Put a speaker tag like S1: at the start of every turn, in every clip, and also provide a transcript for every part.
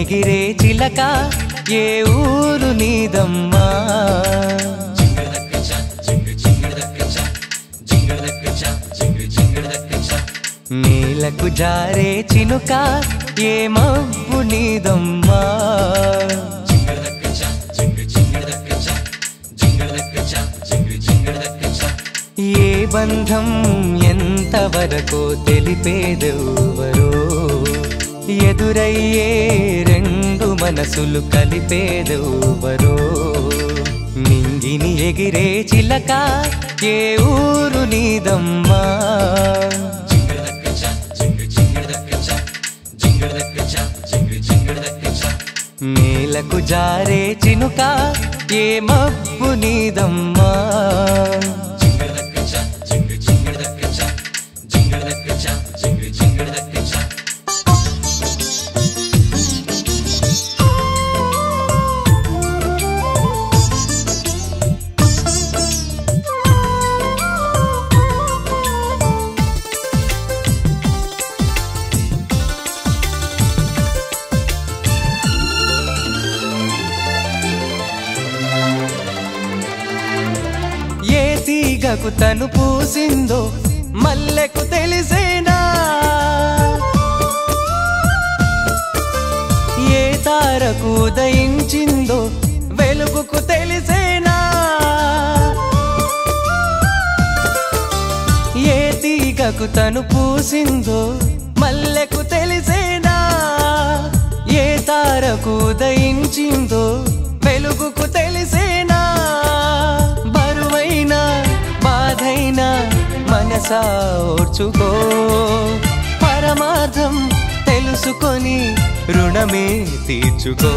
S1: ఎగిరే చిలక ఏ ఊరు నీదమ్మా నేలకు జారే చినుక ఏ మబ్బు నీదమ్మా ఏ బంధం ఎంతవరకో తెలిపేదెవ్వరో ఎదురయ్యే రెండు మనసులు కలిపేదెవ్వరో నింగిని ఎగిరే చిలక ఏ ఊరు నీదమ్మా నేలకు జారే చినుక ఏ మబ్బు నీదమ్మా ఏ తీగకు తను పూసిందో మల్లెకు తెలిసేనా ఏ తారకు ఉదయించిందో వెలుగుకు తెలిసేనా ఏ తీగకు తను పూసిందో మల్లెకు తెలిసేనా ఏ తారకు ఉదయించిందో వెలుగుకు తెలిసేనా బరువైన బాధైన మనసా ఓర్చుకో పరమార్థం తెలుసుకొని రుణమే తీర్చుకో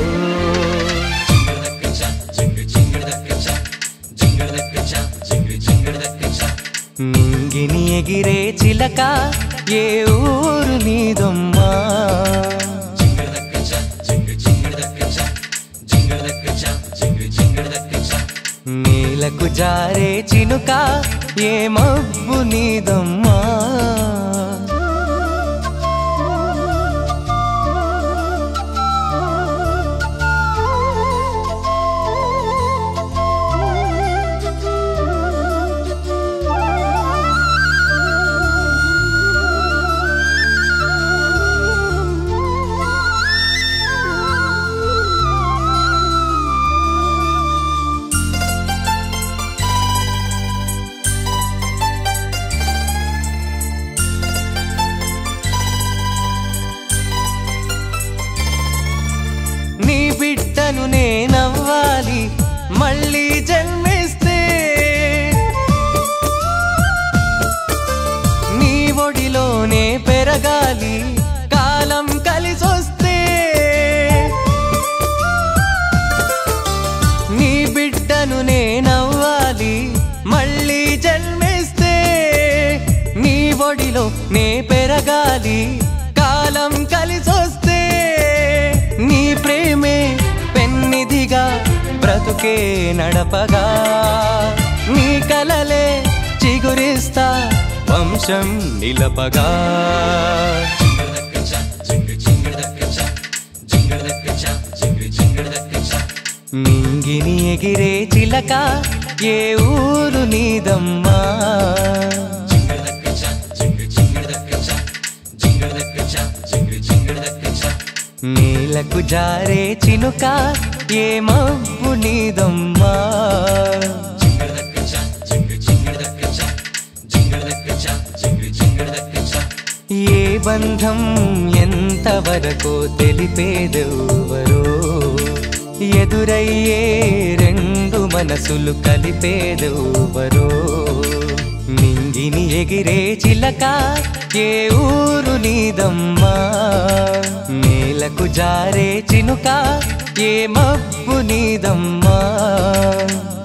S1: నింగిని ఎగిరే చిలక ఏ ఊరు నీదమ్మా నేలకు జారే చినుక ఏ మబ్బు నీదమ్మా నీ బిడ్డను నేనవ్వాలి మళ్ళీ జన్మిస్తే నీ ఒడిలోనే పెరగాలి కాలం కలిసొస్తే నీ బిడ్డను నేనవ్వాలి మళ్ళీ జన్మిస్తే నీ ఒడిలో నే పెరగాలి కాలం కలిసొస్తే నీ ప్రేమే పెన్నిధిగా బ్రతుకే నడపగా నీ కలలే చిగురిస్తా వంశం నిలపగా నింగిని ఎగిరే చిలక ఏ ఊరు నీదమ్మా నేలకు జారే చినుక ఏ మబ్బు నీదమ్మా ఏ బంధం ఎంతవరకో తెలిపేదెవ్వరో ఎదురయ్యే రెండు మనసులు కలిపేదెవ్వరో నింగిని ఎగిరే చిలక ఏ ఊరు నీదమ్మా నేలకు జారే చినుక ఏ మబ్బు నీదమ్మా